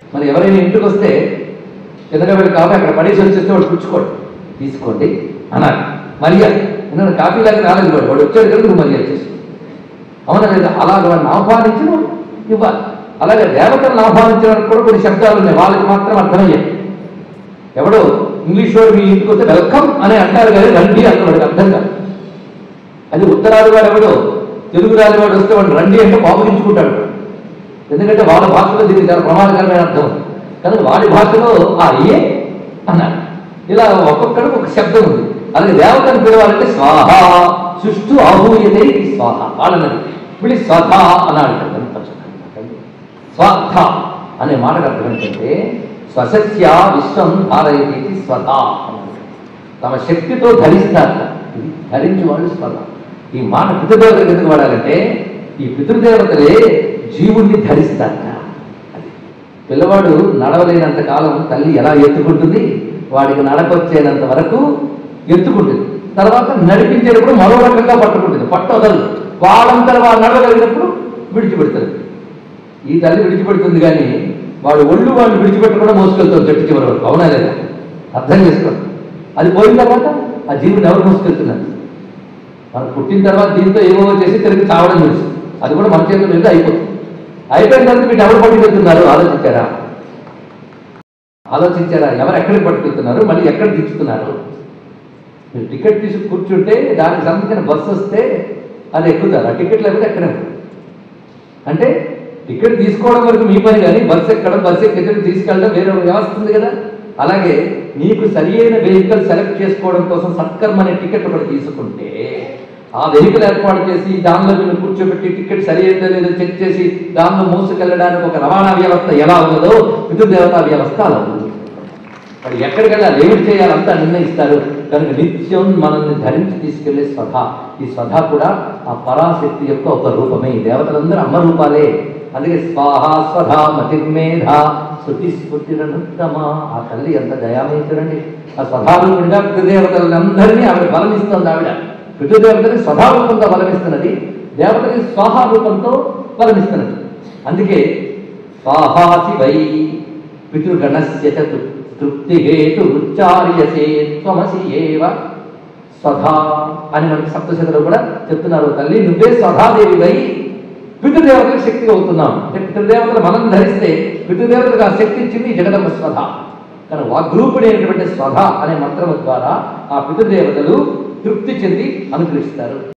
మరి ఎవరైనా ఇంటికి వస్తే చిన్నగా వెళ్ళి కాఫీ అక్కడ పడేసి వచ్చేస్తే వాడు పుచ్చుకోండి తీసుకోండి అన్నారు మర్యాద ఎందుకంటే కాఫీ లాగా రాలేదు వాడు వాడు వచ్చాడు కనుక నువ్వు మర్యాద చేసి అవునా లేదా అలాగ వాడిని ఆహ్వానించి నువ్వు ఇవ్వాలి అలాగే దేవతలను ఆహ్వానించడానికి కూడా కొన్ని శబ్దాలు ఉన్నాయి వాళ్ళకి మాత్రం అర్థమయ్యాయి ఎవడో ఇంగ్లీష్ వాడు మీ ఇంటికి వస్తే వెల్కమ్ అని అంటారు కానీ రండి అని వాడికి అర్థం కాదు అది ఉత్తరాది వాడు ఎవడో తెలుగు రాని వాడు వస్తే వాడు రండి అంటే పాపుగించుకుంటాడు ఎందుకంటే వాళ్ళ భాషలో దీనికి చాలా ప్రమాదకరమైన అర్థం ఉంది కానీ వాడి భాషలో ఆ ఏ అన్నారు ఇలా ఒక్కొక్కడు ఒక శబ్దం ఉంది అలాగే దేవతను పిలవాలంటే స్వాహ సుష్టు ఆహూయతే ఇది స్వాహ వాళ్ళన్నది మళ్ళీ స్వధ అన్నాడు ఎంత చక్కగా. స్వార్థ అనే మాటకు అర్థం ఏంటంటే స్వశస్య విశ్వం ధారయతి ఇది స్వధ అన్నాడు. తమ శక్తితో ధరిస్తారు ఇది ధరించి వాళ్ళు స్వధ ఈ మాట పితృదేవతలకు ఎందుకు వాడాలంటే ఈ పితృదేవతలే జీవుణ్ణి ధరిస్తారట అది పిల్లవాడు నడవలేనంత కాలం తల్లి ఎలా ఎత్తుకుంటుంది వాడికి నడకొచ్చేనంత వరకు ఎత్తుకుంటుంది తర్వాత నడిపించేటప్పుడు మరో రకంగా పట్టుకుంటుంది పట్టు వదలదు వాళ్ళంతా వాళ్ళు నడవగలిగినప్పుడు విడిచిపెడుతుంది ఈ తల్లి విడిచిపెడుతుంది కానీ వాడు ఒళ్ళు వాడిని విడిచిపెట్టకుండా మోసుకెళ్తాడు చెట్టు చివరి వరకు అవునా లేదా అర్థం చేసుకోండి అది పోయిన తర్వాత ఆ జీవుని ఎవరు మోసుకెళ్తున్నారు మనం పుట్టిన తర్వాత దీంతో ఏమో చేసి తిరిగి చావడం తెలుసు అది కూడా మన చేతుల మీద అయిపోతుంది అయిపోయిన తర్వాత మీరు ఎవరు పట్టుకెళ్తున్నారు ఆలోచించారా ఆలోచించారా ఎవరు ఎక్కడికి పట్టుకెళ్తున్నారు మళ్ళీ ఎక్కడ దించుతున్నారు మీరు టికెట్ తీసి కూర్చుంటే దానికి సంబంధించిన బస్సు వస్తే అది ఎక్కుతారు ఆ టికెట్ లేకపోతే ఎక్కడే ఉంటుంది. అంటే టికెట్ తీసుకోవడం వరకు మీ పని కానీ బస్సు ఎక్కడం బస్సు ఎక్కడం తీసుకెళ్ళడం వేరే వ్యవస్థ ఉంది కదా అలాగే నీకు సరి అయిన వెహికల్ సెలెక్ట్ చేసుకోవడం కోసం సత్కర్మ అనే టికెట్ ఒకటి తీసుకుంటే ఆ వెహికల్ ఏర్పాటు చేసి దానిలో మీరు కూర్చోబెట్టి టికెట్ సరి అయిందో లేదో చెక్ చేసి దానిలో మోసుకెళ్ళడానికి ఒక రవాణా వ్యవస్థ ఎలా ఉన్నదో పితృదేవతా వ్యవస్థ అలా ఉంది మరి ఎక్కడికి వెళ్ళాలి ఏమిటి చేయాలంతా నిర్ణయిస్తారు కనుక నిత్యం మనల్ని ధరించి తీసుకెళ్లే స్వధ ఈ స్వధ కూడా ఆ పరాశక్తి యొక్క ఒక రూపమే ఈ దేవతలందరూ అమ్మ రూపాలే అందుకే స్వాహ స్వధ మతిర్మేధ శృతి స్ఫుర్తిరనుత్తమ ఆ తల్లి ఎంత దయామయం చూడండి ఆ స్వధారూపుడిగా పితృదేవతలందరినీ ఆవిడ బలమిస్తుంది ఆవిడ పితృదేవతని స్వధారూపంగా బలమిస్తున్నది దేవతని స్వాహ రూపంతో బలమిస్తున్నది అందుకే స్వాహాసి వై పితృగణస్య చ తృ- తృప్తిహేతు ఉచ్చార్యసే త్వమసి ఏవ స్వధా అని మనకి సప్తశతిలో కూడా చెప్తున్నారు తల్లి నువ్వే స్వధాదేవి వై పితృదేవతలకు శక్తి అవుతున్నాం అంటే పితృదేవతలు మనం ధరిస్తే పితృదేవతలకు ఆ శక్తి ఇచ్చింది ఈ జగదమ్మ స్వధ కానీ వాగ్రూపుడైనటువంటి స్వధ అనే మంత్రము ద్వారా ఆ పితృదేవతలు తృప్తి చెంది అనుగ్రహిస్తారు